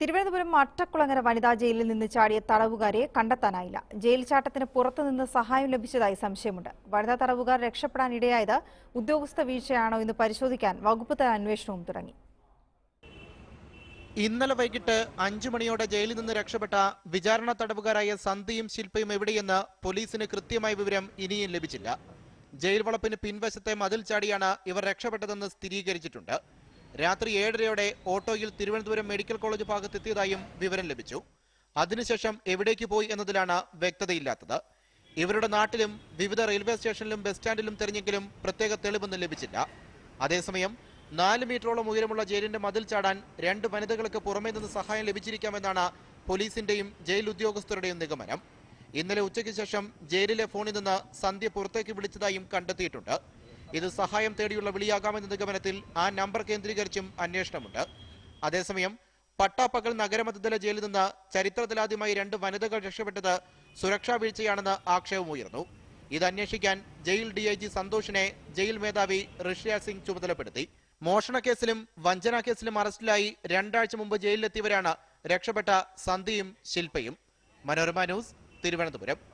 തിരുവനന്തപുരം അട്ടക്കുളങ്ങര വനിതാ ജയിലിൽ നിന്ന് ചാടിയ തടവുകാരെ കണ്ടെത്താനായില്ല ജയിൽ ചാട്ടത്തിന് പുറത്തുനിന്ന് സഹായം ലഭിച്ചതായി സംശയമുണ്ട് വനിതാ തടവുകാർ രക്ഷപ്പെടാനിടയായത് ഉദ്യോഗസ്ഥ വീഴ്ചയാണോ എന്ന് പരിശോധിക്കാൻ വകുപ്പ് തല അന്വേഷണവും തുടങ്ങി ഇന്നലെ വൈകിട്ട് അഞ്ചു മണിയോടെ ജയിലിൽ നിന്ന് രക്ഷപ്പെട്ട വിചാരണ തടവുകാരായ സന്ധിയും ശില്പയും എവിടെയെന്ന് പോലീസിന് കൃത്യമായ വിവരം ഇനിയും ലഭിച്ചില്ല ജയിൽ വളപ്പിന് പിൻവശത്തെ മതിൽ ചാടിയാണ് ഇവർ രക്ഷപ്പെട്ടതെന്ന് സ്ഥിരീകരിച്ചിട്ടുണ്ട് രാത്രി ഏഴരയോടെ ഓട്ടോയിൽ തിരുവനന്തപുരം മെഡിക്കൽ കോളേജ് ഭാഗത്തെത്തിയതായും വിവരം ലഭിച്ചു അതിനുശേഷം എവിടേക്ക് പോയി എന്നതിലാണ് വ്യക്തതയില്ലാത്തത് ഇവരുടെ നാട്ടിലും വിവിധ റെയിൽവേ സ്റ്റേഷനിലും ബസ് സ്റ്റാൻഡിലും തെരഞ്ഞെങ്കിലും പ്രത്യേക തെളിവൊന്നും ലഭിച്ചില്ല അതേസമയം നാല് മീറ്ററോളം ഉയരമുള്ള ജയിലിന്റെ മതിൽ ചാടാൻ രണ്ട് വനിതകൾക്ക് പുറമേ നിന്ന് സഹായം ലഭിച്ചിരിക്കാമെന്നാണ് പോലീസിന്റെയും ജയിൽ ഉദ്യോഗസ്ഥരുടെയും നിഗമനം ഇന്നലെ ഉച്ചയ്ക്ക് ശേഷം ജയിലിലെ ഫോണിൽ നിന്ന് സന്ധ്യ പുറത്തേക്ക് വിളിച്ചതായും കണ്ടെത്തിയിട്ടുണ്ട് ഇത് സഹായം തേടിയുള്ള വിളിയാകാമെന്ന നിഗമനത്തിൽ ആ നമ്പർ കേന്ദ്രീകരിച്ചും അന്വേഷണമുണ്ട് അതേസമയം പട്ടാപ്പകൽ നഗരമധ്യതല ജയിലിൽ നിന്ന് ചരിത്രത്തിലാദ്യമായി രണ്ട് വനിതകൾ രക്ഷപ്പെട്ടത് സുരക്ഷാ വീഴ്ചയാണെന്ന് ആക്ഷേപമുയർന്നു ഇത് അന്വേഷിക്കാൻ ജയിൽ ഡി ഐ ജി സന്തോഷിനെ ജയിൽ മേധാവി ഋഷിയ സിംഗ് ചുമതലപ്പെടുത്തി മോഷണക്കേസിലും വഞ്ചനാ കേസിലും അറസ്റ്റിലായി രണ്ടാഴ്ച മുമ്പ് ജയിലിലെത്തിയവരാണ് രക്ഷപ്പെട്ട സന്ധിയും ശില്പയും മനോരമ ന്യൂസ് തിരുവനന്തപുരം